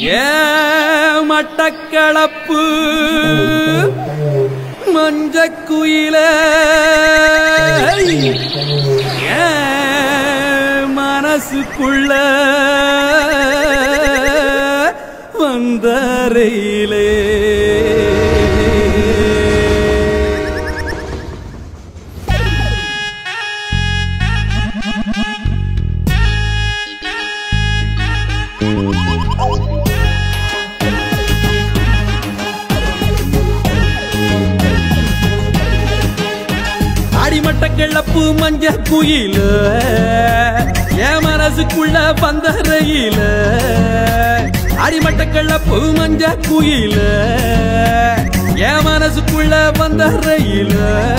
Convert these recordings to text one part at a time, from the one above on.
ஏ மட்டக்களப்பு மஞ்ச குயில ஏ மனசுக்குள்ள வந்தரையிலே அடிமட்ட கிளப்பு மஞ்ச குயில என் மனசுக்குள்ள வந்த ரயில அடிமட்ட கிளப்பு மஞ்ச குயில என் மனசுக்குள்ள வந்த ரயில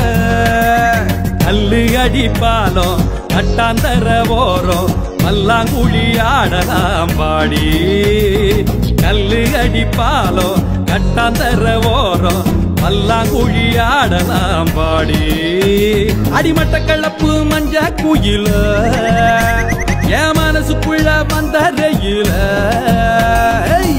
கல்லு அடிப்பாலம் கட்டாந்தர ஓரம் பல்லாங்குழி ஆடலாம் பாடி கல்லு அடிப்பாலம் கட்டாந்தர ஓரம் பல்லாங்குழி ஆடலாம் பாடி அடிமட்ட கள்ளப்பு மஞ்ச குயில என் மனசுக்குள்ள வந்த ரயில ஏய்.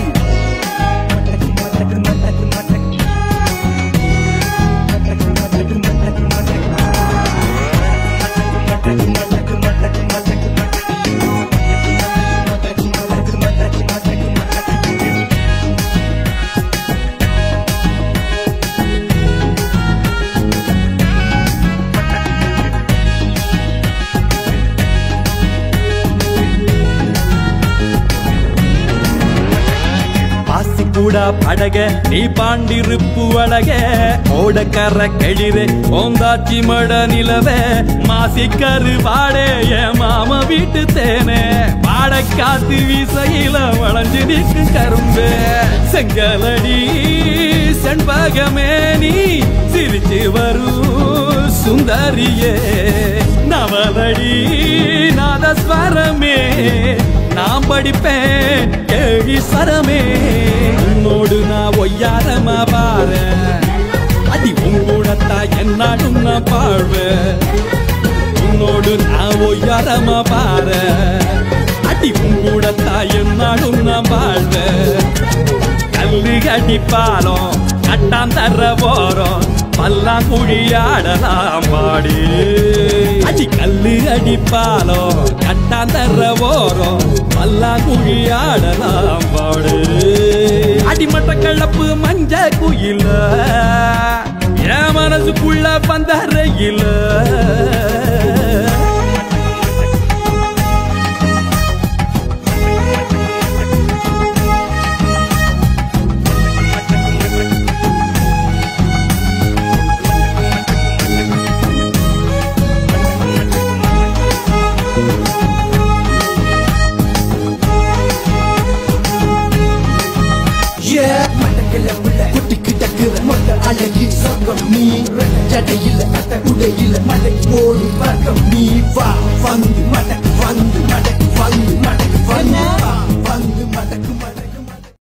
பாசி கூட படக நீ பாண்டிருப்பு அழக ஓடக்கர கெளிரே ஓந்தாச்சி மட நிலவே மாசி கரு வாடே என் மாம வீட்டு தேனே வாட காத்து வீசையில வளைஞ்சு நிற்கு கரும்பே செங்கலடி செண்பகமே நீ சிரிச்சு வரும் சுந்தரியே நவலடி நாதஸ்வரமே நான் படிப்பேன் கேள்வி சரமே உன்னோடு நான் ஒய்யாரமா பாறேன் அடி உங்கூடத்தா என்னாடும் நான் பாழ்வேன் உன்னோடு நான் ஒய்யாரமா பாறேன் அடி உங்கூடத்தா என்னாடும் நான் பாழ்வேன் கல்லு அடிப்பாலும் கட்டான் தர போறோம் பல்லாங்குழி ஆடலாம் பாடி அடி கல்லு அடிப்பாலும் கட்டான் தர போறோம் பல்லாங்குழி ஆடலாம் பாடு அடிமட்ட கள்ளப்பு மஞ்ச குயில என் மனசுக்குள்ள வந்த ரயில குட்டிக்கு டக்குற மொத்த அழகி சொர்க்கம் நீ ஜடையில அட்ட உடையில மலை ஓடி வர்க்கம் நீ வா வந்து மடக்கு வந்து மடக்கு வந்து மடக்கு வந்து வா வந்து மடக்கு மடக்கு